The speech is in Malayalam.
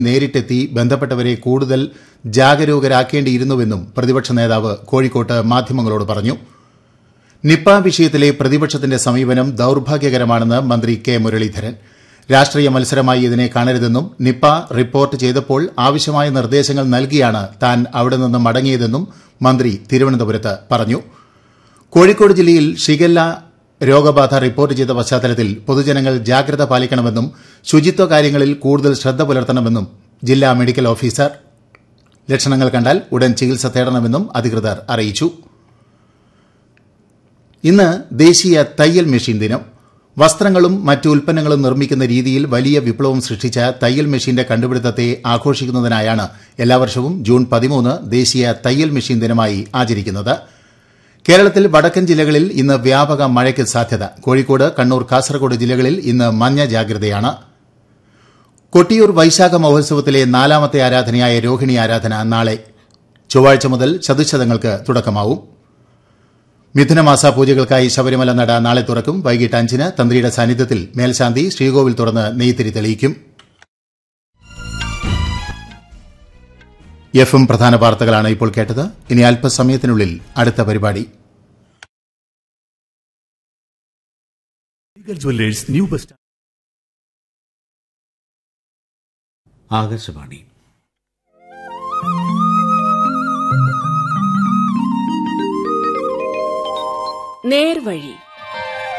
നേരിട്ടെത്തി ബന്ധപ്പെട്ടവരെ കൂടുതൽ ജാഗരൂകരാക്കേണ്ടിയിരുന്നുവെന്നും പ്രതിപക്ഷ നേതാവ് കോഴിക്കോട്ട് മാധ്യമങ്ങളോട് പറഞ്ഞു നിപ്പ വിഷയത്തിലെ പ്രതിപക്ഷത്തിന്റെ സമീപനം ദൌർഭാഗ്യകരമാണെന്ന് മന്ത്രി കെ മുരളീധരൻ രാഷ്ട്രീയ മത്സരമായി ഇതിനെ കാണരുതെന്നും നിപ്പ റിപ്പോർട്ട് ചെയ്തപ്പോൾ ആവശ്യമായ നിർദ്ദേശങ്ങൾ നൽകിയാണ് താൻ അവിടെ നിന്ന് മടങ്ങിയതെന്നും മന്ത്രി തിരുവനന്തപുരത്ത് പറഞ്ഞു കോഴിക്കോട് ജില്ലയിൽ ഷിഗല്ല രോഗബാധ റിപ്പോർട്ട് ചെയ്ത പശ്ചാത്തലത്തിൽ പൊതുജനങ്ങൾ ജാഗ്രത പാലിക്കണമെന്നും ശുചിത്വ കാര്യങ്ങളിൽ കൂടുതൽ ശ്രദ്ധ പുലർത്തണമെന്നും ജില്ലാ മെഡിക്കൽ ഓഫീസർ ലക്ഷണങ്ങൾ കണ്ടാൽ ഉടൻ ചികിത്സ തേടണമെന്നും അധികൃതർ അറിയിച്ചു ഇന്ന് ദേശീയ തയ്യൽ മെഷീൻ ദിനം വസ്ത്രങ്ങളും മറ്റ് ഉൽപ്പന്നങ്ങളും നിർമ്മിക്കുന്ന രീതിയിൽ വലിയ വിപ്ലവം സൃഷ്ടിച്ച തയ്യൽ മെഷീന്റെ കണ്ടുപിടുത്തത്തെ ആഘോഷിക്കുന്നതിനായാണ് എല്ലാ വർഷവും ജൂൺ പതിമൂന്ന് ദേശീയ തയ്യൽ മെഷീൻ ദിനമായി ആചരിക്കുന്നത് കേരളത്തിൽ വടക്കൻ ജില്ലകളിൽ ഇന്ന് വ്യാപക മഴയ്ക്ക് സാധ്യത കോഴിക്കോട് കണ്ണൂർ കാസർഗോഡ് ജില്ലകളിൽ ഇന്ന് മഞ്ഞ ജാഗ്രതയാണ് കൊട്ടിയൂർ വൈശാഖ മഹോത്സവത്തിലെ നാലാമത്തെ ആരാധനയായ രോഹിണി ആരാധന നാളെ ചൊവ്വാഴ്ച മുതൽ ചതുശതങ്ങൾക്ക് തുടക്കമാവും മിഥുനമാസ പൂജകൾക്കായി ശബരിമല നട നാളെ തുറക്കും വൈകിട്ട് അഞ്ചിന് തന്ത്രിയുടെ സാന്നിധ്യത്തിൽ മേൽശാന്തി ശ്രീകോവിൽ തുറന്ന് നെയ്ത്തിരി തെളിയിക്കും എഫ് എം പ്രധാന വാർത്തകളാണ് ഇപ്പോൾ കേട്ടത് ഇനി അല്പസമയത്തിനുള്ളിൽ അടുത്ത പരിപാടി jewellers new bus stand Akashvani നേർവഴി